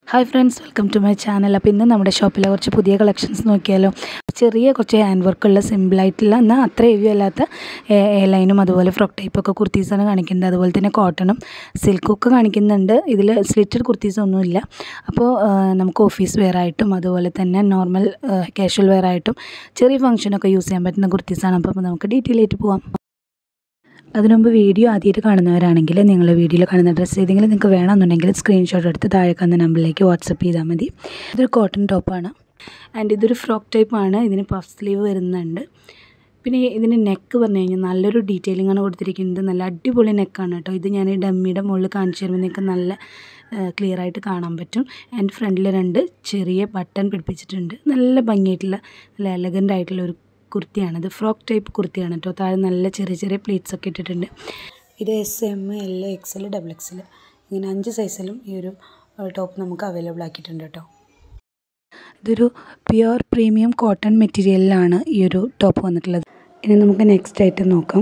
hi friends welcome to my channel അപ്പോൾ ഇന്ന് നമ്മുടെ ഷോപ്പിലെ കുറച്ച് പുതിയ കളക്ഷൻസ് നോക്കിയാലോ ചെറിയ കുറച്ച് ഹാൻഡ് വർക്കുള്ള സിമ്പിളായിട്ടുള്ള എന്നാൽ അത്ര ഹെവി അല്ലാത്ത എ ലൈനും അതുപോലെ ഫ്രോക്ക് ടൈപ്പൊക്കെ കുർത്തീസാണ് കാണിക്കുന്നത് അതുപോലെ തന്നെ കോട്ടണും സിൽക്കൊക്കെ കാണിക്കുന്നുണ്ട് ഇതിൽ സ്ലിറ്റഡ് കുർത്തീസ് ഒന്നുമില്ല അപ്പോൾ ആ, നമുക്ക് ഓഫീസ് വെയർ ആയിട്ടും അതുപോലെ തന്നെ നോർമൽ കാഷ്വൽ വെയർ ആയിട്ടും ചെറിയ ഫംഗ്ഷനൊക്കെ യൂസ് ചെയ്യാൻ പറ്റുന്ന കുർത്തീസാണ് അപ്പോൾ നമുക്ക് ഡീറ്റെയിൽ ആയിട്ട് പോവാം അതിനു മുമ്പ് വീഡിയോ ആദ്യമായിട്ട് കാണുന്നവരാണെങ്കിൽ നിങ്ങൾ വീഡിയോയിൽ കാണുന്ന ഡ്രസ്സ് ഏതെങ്കിലും നിങ്ങൾക്ക് വേണമെന്നുണ്ടെങ്കിൽ സ്ക്രീൻഷോട്ട് എടുത്ത് താഴെ കാണുന്ന നമ്പറിലേക്ക് വാട്സപ്പ് ചെയ്താൽ മതി ഇതൊരു കോട്ടൺ ടോപ്പാണ് ആൻഡ് ഇതൊരു ഫ്രോക്ക് ടൈപ്പാണ് ഇതിന് പഫ് സ്ലീവ് വരുന്നുണ്ട് പിന്നെ ഇതിൻ്റെ നെക്ക് പറഞ്ഞു കഴിഞ്ഞാൽ നല്ലൊരു ഡീറ്റെയിലിംഗ് ആണ് കൊടുത്തിരിക്കുന്നത് നല്ല അടിപൊളി നെക്കാണ് കേട്ടോ ഇത് ഞാൻ ഈ ഡമ്മിയുടെ മുകളിൽ കാണിച്ചു തരുമ്പോൾ നിങ്ങൾക്ക് നല്ല ക്ലിയർ ആയിട്ട് കാണാൻ പറ്റും ആൻഡ് ഫ്രണ്ടിൽ രണ്ട് ചെറിയ ബട്ടൺ പിടിപ്പിച്ചിട്ടുണ്ട് നല്ല ഭംഗിയായിട്ടുള്ള നല്ല എലഗൻ്റ് ആയിട്ടുള്ള ഒരു കുർത്തിയാണിത് ഫ്രോക്ക് ടൈപ്പ് കുർത്തിയാണ് കേട്ടോ താഴെ നല്ല ചെറിയ ചെറിയ പ്ലീറ്റ്സ് ഒക്കെ ഇട്ടിട്ടുണ്ട് ഇത് S M L X L double X L ഇങ്ങനെ അഞ്ച് സൈസിലും ഈ ഒരു ടോപ്പ് നമുക്ക് അവൈലബിൾ ആക്കിയിട്ടുണ്ട് കേട്ടോ ഇതൊരു പ്യുവർ പ്രീമിയം കോട്ടൺ മെറ്റീരിയലിലാണ് ഈ ഒരു ടോപ്പ് വന്നിട്ടുള്ളത് ഇനി നമുക്ക് നെക്സ്റ്റ് ആയിട്ട് നോക്കാം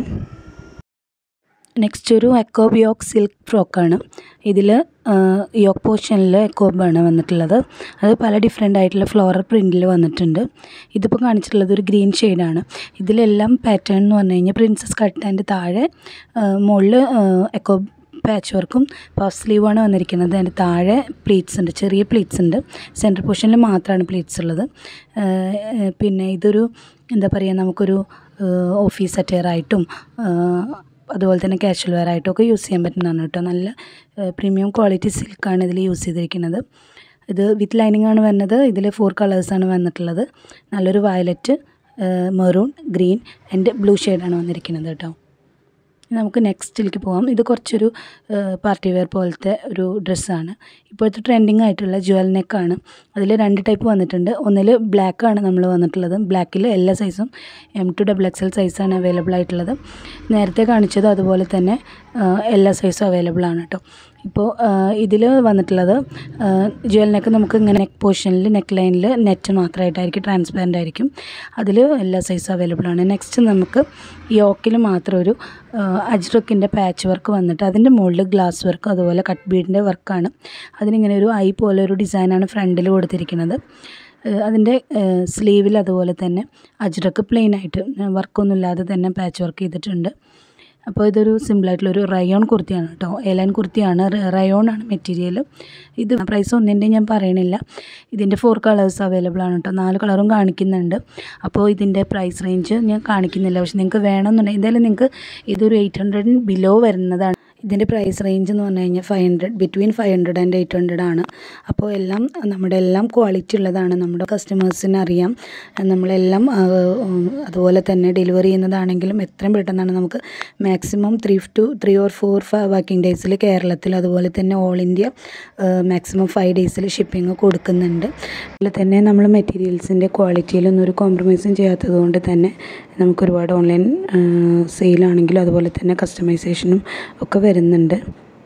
നെക്സ്റ്റ് ഒരു എക്കോബ് യോക്ക് സിൽക്ക് ഫ്രോക്കാണ് ഇതിൽ യോക്ക് പോർഷനിൽ എക്കോബാണ് വന്നിട്ടുള്ളത് അത് പല ഡിഫറെൻ്റ് ആയിട്ടുള്ള ഫ്ലോറൽ പ്രിൻറ്റിൽ വന്നിട്ടുണ്ട് ഇതിപ്പോൾ കാണിച്ചിട്ടുള്ളത് ഒരു ഗ്രീൻ ഷെയ്ഡാണ് ഇതിലെല്ലാം പാറ്റേൺ എന്ന് പറഞ്ഞു കഴിഞ്ഞാൽ പ്രിൻസസ് കട്ട് ആൻഡ് താഴെ മുകളിൽ എക്കോ പാച്ച് വർക്കും പഫ് സ്ലീവാണ് വന്നിരിക്കുന്നത് അതിൻ്റെ താഴെ പ്ലീറ്റ്സ് ഉണ്ട് ചെറിയ പ്ലീറ്റ്സ് ഉണ്ട് സെൻറ്റർ പോർഷനിൽ മാത്രമാണ് പ്ലീറ്റ്സ് ഉള്ളത് ഏഹ് പിന്നെ ഇതൊരു എന്താ പറയുക നമുക്കൊരു ഓഫീസ് അറ്റയറായിട്ടും അതുപോലെ തന്നെ കാഷ്വൽ വെയർ ആയിട്ടും ഒക്കെ യൂസ് ചെയ്യാൻ പറ്റുന്നതാണ് കേട്ടോ നല്ല പ്രീമിയം ക്വാളിറ്റി സിൽക്കാണ് ഇതിൽ യൂസ് ചെയ്തിരിക്കുന്നത് ഇത് വിത്ത് ലൈനിങ് ആണ് വരുന്നത് ഇതിൽ ഫോർ കളേഴ്സാണ് വന്നിട്ടുള്ളത് നല്ലൊരു violet maroon green and blue ഷെയ്ഡാണ് വന്നിരിക്കുന്നത് കേട്ടോ ഇനി നമുക്ക് നെക്സ്റ്റിലേക്ക് പോകാം ഇത് കുറച്ചൊരു പാർട്ടി വെയർ പോലത്തെ ഒരു ഡ്രസ്സാണ് ഇപ്പോഴത്തെ ട്രെൻഡിങ് ആയിട്ടുള്ള ജുവൽ നെക്കാണ് അതിൽ രണ്ട് ടൈപ്പ് വന്നിട്ടുണ്ട് ഒന്നിൽ ബ്ലാക്കാണ് നമ്മൾ വന്നിട്ടുള്ളത് ബ്ലാക്കിൽ എല്ലാ സൈസും M to double X L സൈസാണ് അവൈലബിൾ ആയിട്ടുള്ളത് നേരത്തെ കാണിച്ചത് അതുപോലെ തന്നെ ആ, എല്ലാ സൈസും അവൈലബിൾ ആണ് കേട്ടോ ഇപ്പോൾ ഇതിൽ വന്നിട്ടുള്ളത് ജുവൽ നെക്ക് നമുക്ക് ഇങ്ങനെ നെക്ക് പോർഷനിൽ നെക്ക് ലൈനിൽ നെറ്റ് മാത്രമായിട്ടായിരിക്കും ട്രാൻസ്പെറൻ്റ് ആയിരിക്കും അതിൽ എല്ലാ സൈസും അവൈലബിൾ ആണ് നെക്സ്റ്റ് നമുക്ക് യോക്കിൽ മാത്രം ഒരു അജ്രക്കിൻ്റെ പാച്ച് വർക്ക് വന്നിട്ട് അതിൻ്റെ മുകളിൽ ഗ്ലാസ് വർക്ക് അതുപോലെ കട്ട് ബീഡിൻ്റെ വർക്കാണ് അതിനിങ്ങനെ ഒരു ഐ പോലെ ഒരു ഡിസൈനാണ് ഫ്രണ്ടിൽ കൊടുത്തിരിക്കുന്നത് ഏഹ് അതിൻ്റെ സ്ലീവിൽ അതുപോലെ തന്നെ അജ്രക്ക് പ്ലെയിൻ ആയിട്ട് വർക്കൊന്നും ഇല്ലാതെ തന്നെ പാച്ച് വർക്ക് ചെയ്തിട്ടുണ്ട് അപ്പോൾ ഇതൊരു സിമ്പിളായിട്ടുള്ളൊരു റയോൺ കുർത്തിയാണ് കേട്ടോ എലൈൻ കുർത്തിയാണ് റയോൺ ആണ് മെറ്റീരിയൽ ഇത് പ്രൈസ് ഒന്നിൻ്റെ ഞാൻ പറയണില്ല ഇതിൻ്റെ ഫോർ കളേഴ്സ് അവൈലബിൾ ആണ് കേട്ടോ നാല് കളറും കാണിക്കുന്നുണ്ട് അപ്പോൾ ഇതിൻ്റെ പ്രൈസ് റേഞ്ച് ഞാൻ കാണിക്കുന്നില്ല പക്ഷെ നിങ്ങൾക്ക് വേണമെന്നുണ്ടെങ്കിൽ എന്തായാലും നിങ്ങൾക്ക് ഇതൊരു എയ്റ്റ് ഹൺഡ്രഡിന് ബിലോ വരുന്നതാണ് ഇതിൻ്റെ പ്രൈസ് റേഞ്ച് എന്ന് പറഞ്ഞു കഴിഞ്ഞാൽ five hundred between five hundred and eight hundred ആണ് അപ്പോൾ എല്ലാം നമ്മുടെ എല്ലാം ക്വാളിറ്റി ഉള്ളതാണ് നമ്മുടെ കസ്റ്റമേഴ്സിന് അറിയാം നമ്മളെല്ലാം ആ, ഉം, അതുപോലെ തന്നെ ഡെലിവറി ചെയ്യുന്നതാണെങ്കിലും എത്രയും പെട്ടെന്നാണ് നമുക്ക് maximum three to three or four working ഡേയ്സിൽ കേരളത്തിൽ അതുപോലെ തന്നെ ഓൾ ഇന്ത്യ മാക്സിമം ഫൈവ് ഡേയ്സിൽ ഷിപ്പിംഗ് കൊടുക്കുന്നുണ്ട് അതുപോലെ തന്നെ നമ്മൾ മെറ്റീരിയൽസിൻ്റെ ക്വാളിറ്റിയിലൊന്നും ഒരു കോംപ്രമൈസും ചെയ്യാത്തത് കൊണ്ട് തന്നെ നമുക്ക് ഒരുപാട് ഓൺലൈൻ സെയിലാണെങ്കിലും അതുപോലെ തന്നെ കസ്റ്റമൈസേഷനും ഒക്കെ വരുന്നുണ്ട്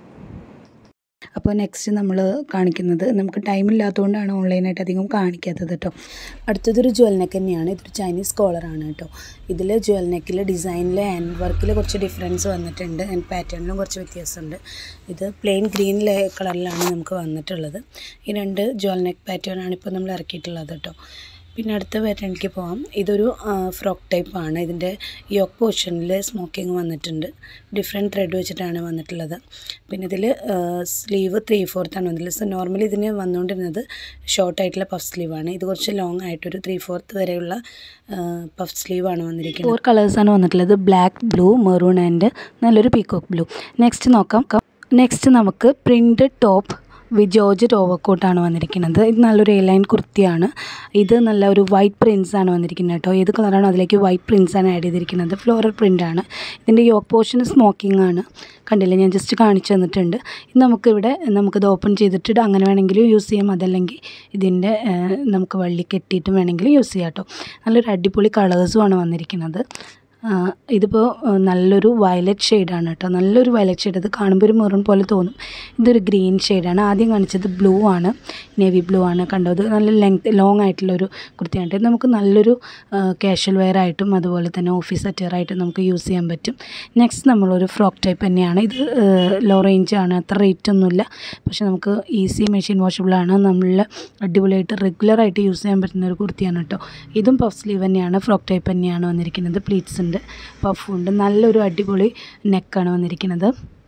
അപ്പോൾ നെക്സ്റ്റ് നമ്മൾ കാണിക്കുന്നത് നമുക്ക് ടൈം ഇല്ലാത്തതുകൊണ്ടാണ് ഓൺലൈനായിട്ട് അധികം കാണിക്കാത്തത് കേട്ടോ അടുത്തതൊരു ജ്വൽ നെക്ക് തന്നെയാണ് ഇതൊരു ചൈനീസ് കോളറാണ് കേട്ടോ ഇതിൽ ജ്വൽ നെക്കിൽ ഡിസൈനിൽ ഹാൻഡ് വർക്കിൽ കുറച്ച് ഡിഫറൻസ് വന്നിട്ടുണ്ട് ആൻഡ് പാറ്റേണിലും കുറച്ച് വ്യത്യാസമുണ്ട് ഇത് പ്ലെയിൻ ഗ്രീൻ കളറിലാണ് നമുക്ക് വന്നിട്ടുള്ളത് ഈ രണ്ട് ജ്വൽ നെക്ക് പാറ്റേൺ ആണ് ഇപ്പോൾ നമ്മൾ ഇറക്കിയിട്ടുള്ളത് കേട്ടോ പിന്നെ അടുത്ത പാറ്റേണിലേക്ക് പോകാം ഇതൊരു ഫ്രോക്ക് ടൈപ്പാണ് ഇതിൻ്റെ യോക്ക് പോർഷനിൽ സ്മോക്കിംഗ് വന്നിട്ടുണ്ട് ഡിഫറെൻറ്റ് ത്രെഡ് വെച്ചിട്ടാണ് വന്നിട്ടുള്ളത് പിന്നെ ഇതിൽ സ്ലീവ് ത്രീ ഫോർത്താണ് വന്നിട്ടുള്ളത് സോ നോർമലി ഇതിന് വന്നുകൊണ്ടിരുന്നത് ഷോർട്ടായിട്ടുള്ള പഫ് സ്ലീവാണ് ഇത് കുറച്ച് ലോങ് ആയിട്ടൊരു ത്രീ ഫോർത്ത് വരെയുള്ള പഫ് സ്ലീവാണ് വന്നിരിക്കുന്നത് ഫോർ കളേഴ്സാണ് വന്നിട്ടുള്ളത് ബ്ലാക്ക് ബ്ലൂ മെറൂൺ ആൻഡ് നല്ലൊരു പീക്കോക്ക് ബ്ലൂ നെക്സ്റ്റ് നോക്കാം നെക്സ്റ്റ് നമുക്ക് പ്രിൻറ്റഡ് ടോപ്പ് വിത്ത് ജോർജറ്റ് ഓവർകോട്ടാണ് വന്നിരിക്കുന്നത് ഇത് നല്ലൊരു എലൈൻ കുർത്തിയാണ് ഇത് നല്ല ഒരു വൈറ്റ് പ്രിൻസ് ആണ് വന്നിരിക്കുന്നത് കേട്ടോ ഏത് കളറാണോ അതിലേക്ക് വൈറ്റ് പ്രിൻസ് ആണ് ആഡ് ചെയ്തിരിക്കുന്നത് ഫ്ലോറൽ പ്രിൻ്റ് ആണ് ഇതിൻ്റെ യോക്ക് പോർഷൻ സ്മോക്കിംഗ് ആണ് കണ്ടില്ലേ ഞാൻ ജസ്റ്റ് കാണിച്ചു തന്നിട്ടുണ്ട് ഇത് നമുക്കിവിടെ നമുക്കിത് ഓപ്പൺ ചെയ്തിട്ട് അങ്ങനെ വേണമെങ്കിലും യൂസ് ചെയ്യാം അതല്ലെങ്കിൽ ഇതിൻ്റെ നമുക്ക് വള്ളി കെട്ടിയിട്ടും വേണമെങ്കിൽ യൂസ് ചെയ്യാം കേട്ടോ നല്ലൊരു അടിപൊളി കളേഴ്സുമാണ് വന്നിരിക്കുന്നത് ഇതിപ്പോൾ നല്ലൊരു വയലറ്റ് ഷെയ്ഡാണ് കേട്ടോ നല്ലൊരു വയലറ്റ് ഷെയ്ഡ് ഇത് കാണുമ്പോൾ ഒരു മെറൂൺ പോലെ തോന്നും ഇതൊരു ഗ്രീൻ ഷെയ്ഡാണ് ആദ്യം കാണിച്ചത് ബ്ലൂ ആണ് നേവി ബ്ലൂ ആണ് കണ്ടോ ഇത് നല്ല ലെങ്ത് ലോങ് ആയിട്ടുള്ളൊരു കുർത്തിയാണ് ഇത് നമുക്ക് നല്ലൊരു കാഷ്വൽ വെയർ ആയിട്ടും അതുപോലെ തന്നെ ഓഫീസ് അറ്റയറായിട്ടും നമുക്ക് യൂസ് ചെയ്യാൻ പറ്റും നെക്സ്റ്റ് നമ്മളൊരു ഫ്രോക്ക് ടൈപ്പ് തന്നെയാണ് ഇത് ലോ റേഞ്ച് ആണ് അത്ര റേറ്റ് ഒന്നുമില്ല പക്ഷെ നമുക്ക് ഈസി മെഷീൻ വാഷബിളാണ് നമ്മൾ അടിപൊളിയായിട്ട് റെഗുലറായിട്ട് യൂസ് ചെയ്യാൻ പറ്റുന്ന ഒരു കുർത്തിയാണ് കേട്ടോ ഇതും പഫ് സ്ലീവ് തന്നെയാണ് ഫ്രോക്ക് ടൈപ്പ് തന്നെയാണ് വന്നിരിക്കുന്നത് പ്ലീറ്റ്സ് ഉണ്ട് പഫുണ്ട് നല്ലൊരു അടിപൊളി നെക്കാണ് വന്നിരിക്കുന്നത്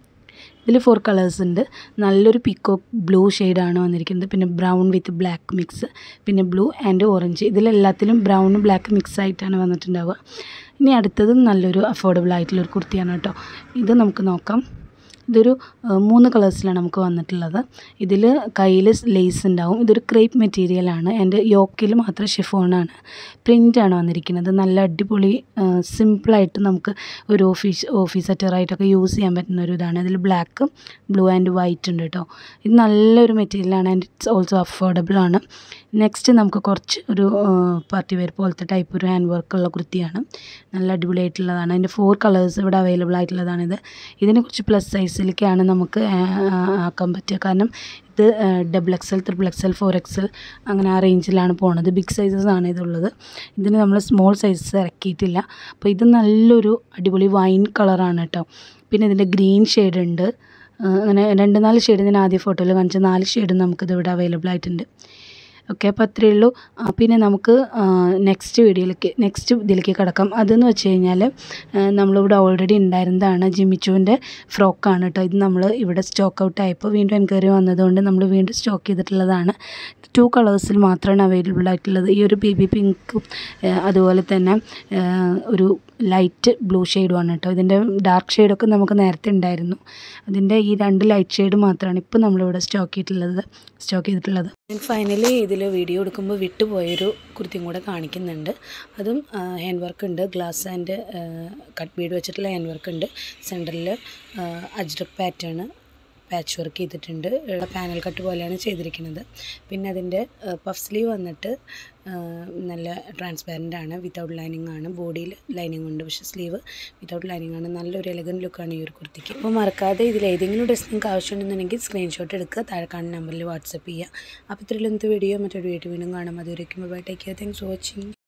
ഇതിൽ ഫോർ കളേഴ്സ് ഉണ്ട് നല്ലൊരു പീക്കോക്ക് ബ്ലൂ ഷെയ്ഡാണ് വന്നിരിക്കുന്നത് പിന്നെ ബ്രൗൺ വിത്ത് ബ്ലാക്ക് മിക്സ് പിന്നെ ബ്ലൂ ആൻഡ് ഓറഞ്ച് ഇതിലെല്ലാത്തിലും ബ്രൗണും ബ്ലാക്ക് മിക്സ് ആയിട്ടാണ് വന്നിട്ടുണ്ടാവുക ഇനി അടുത്തതും നല്ലൊരു അഫോർഡബിൾ ആയിട്ടുള്ളൊരു കുർത്തിയാണ് കേട്ടോ ഇത് നമുക്ക് നോക്കാം ഇതൊരു മൂന്ന് കളേഴ്സിലാണ് നമുക്ക് വന്നിട്ടുള്ളത് ഇതിൽ കയ്യിൽ ലേസ് ഉണ്ടാവും ഇതൊരു ക്രേപ്പ് മെറ്റീരിയലാണ് എൻ്റെ യോക്കിൽ മാത്രം ഷിഫോണാണ് പ്രിൻ്റാണ് വന്നിരിക്കുന്നത് നല്ല അടിപൊളി സിമ്പിളായിട്ട് നമുക്ക് ഒരു ഓഫീസ് ഓഫീസ് അറ്ററായിട്ടൊക്കെ യൂസ് ചെയ്യാൻ പറ്റുന്ന ഒരു ഇതാണ് ഇതിൽ ബ്ലാക്ക് ബ്ലൂ ആൻഡ് വൈറ്റ് ഉണ്ട് കേട്ടോ ഇത് നല്ലൊരു മെറ്റീരിയലാണ് ആൻഡ് ഇറ്റ്സ് ഓൾസോ അഫോർഡബിൾ ആണ് നെക്സ്റ്റ് നമുക്ക് കുറച്ച് ഒരു പാർട്ടി വെയർ പോലത്തെ ടൈപ്പ് ഒരു ഹാൻഡ് വർക്കുള്ള കുർത്തിയാണ് നല്ല അടിപൊളിയായിട്ടുള്ളതാണ് അതിൻ്റെ ഫോർ കളേഴ്സ് ഇവിടെ അവൈലബിൾ ആയിട്ടുള്ളതാണിത് ഇതിനെ കുറിച്ച് പ്ലസ് സൈസിലേക്കാണ് നമുക്ക് ആക്കാൻ പറ്റുക കാരണം ഇത് double X L triple X L four X L അങ്ങനെ ആ റേഞ്ചിലാണ് പോണത് ബിഗ് സൈസസ് ആണ് ഇതുള്ളത് ഇതിന് നമ്മൾ സ്മോൾ സൈസസ് ഇറക്കിയിട്ടില്ല അപ്പോൾ ഇത് നല്ലൊരു അടിപൊളി വൈൻ കളറാണ് കേട്ടോ പിന്നെ ഇതിൻ്റെ ഗ്രീൻ ഷെയ്ഡ് ഉണ്ട് അങ്ങനെ രണ്ട് നാല് ഷെയ്ഡ് ഞാൻ ആദ്യ ഫോട്ടോയിൽ കാണിച്ച നാല് ഷെയ്ഡ് നമുക്കിത് ഇവിടെ അവൈലബിൾ ആയിട്ടുണ്ട് ഓക്കെ അപ്പോൾ അത്രയേ ഉള്ളൂ പിന്നെ നമുക്ക് നെക്സ്റ്റ് വീഡിയോയിലേക്ക് നെക്സ്റ്റ് ഇതിലേക്ക് കിടക്കാം അതെന്ന് വെച്ച് കഴിഞ്ഞാൽ നമ്മളിവിടെ ഓൾറെഡി ഉണ്ടായിരുന്നതാണ് ജിമിച്ചുവിൻ്റെ ഫ്രോക്കാണ് കേട്ടോ ഇത് നമ്മൾ ഇവിടെ സ്റ്റോക്ക് ഔട്ട് ആയപ്പോൾ വീണ്ടും എൻക്വയറി വന്നതുകൊണ്ട് നമ്മൾ വീണ്ടും സ്റ്റോക്ക് ചെയ്തിട്ടുള്ളതാണ് ടു കളേഴ്സിൽ മാത്രമാണ് അവൈലബിൾ ആയിട്ടുള്ളത് ഈ ഒരു ബേബി പിങ്കും അതുപോലെ തന്നെ ഒരു ലൈറ്റ് ബ്ലൂ ഷെയ്ഡുമാണ് കേട്ടോ ഇതിൻ്റെ ഡാർക്ക് ഷെയ്ഡൊക്കെ നമുക്ക് നേരത്തെ ഉണ്ടായിരുന്നു അതിൻ്റെ ഈ രണ്ട് ലൈറ്റ് ഷെയ്ഡ് മാത്രമാണ് ഇപ്പോൾ നമ്മളിവിടെ സ്റ്റോക്ക് ചെയ്തിട്ടുള്ളത് സ്റ്റോക്ക് ചെയ്തിട്ടുള്ളത് ഫൈനലി ഇതിൽ വീഡിയോ എടുക്കുമ്പോൾ വിട്ടുപോയൊരു കുർത്തിയും കൂടെ കാണിക്കുന്നുണ്ട് അതും ഹാൻഡ് വർക്ക് ഉണ്ട് ഗ്ലാസ് ആൻഡ് കട്ട് ബീഡ് വെച്ചിട്ടുള്ള ഹാൻഡ് വർക്ക് ഉണ്ട് സെൻറ്ററിൽ അജ്രക് പാറ്റേൺ പാച്ച് വർക്ക് ചെയ്തിട്ടുണ്ട് പാനൽ കട്ട് പോലെയാണ് ചെയ്തിരിക്കുന്നത് പിന്നെ അതിൻ്റെ പഫ് സ്ലീവ് വന്നിട്ട് നല്ല ട്രാൻസ്പാരൻ്റ് ആണ് വിത്തൗട്ട് ലൈനിങ് ആണ് ബോഡിയിൽ ലൈനിങ് ഉണ്ട് പക്ഷേ സ്ലീവ് വിത്തൗട്ട് ലൈനിങ് ആണ് നല്ലൊരു എലഗൻ ലുക്കാണ് ഈ ഒരു കുർത്തിക്ക് അപ്പോൾ മറക്കാതെ ഇതിൽ ഏതെങ്കിലും ഡ്രസ് നിങ്ങൾക്ക് ആവശ്യമുണ്ടെന്നുണ്ടെങ്കിൽ സ്ക്രീൻഷോട്ട് എടുക്കുക താഴെ കാണുന്ന നമ്പറിൽ വാട്സപ്പ് ചെയ്യുക അപ്പോൾ ഇത്രയും വീഡിയോ മറ്റൊരു വീഡിയോ വീണ്ടും കാണാം അതുവരേക്കും bye take care thanks for watching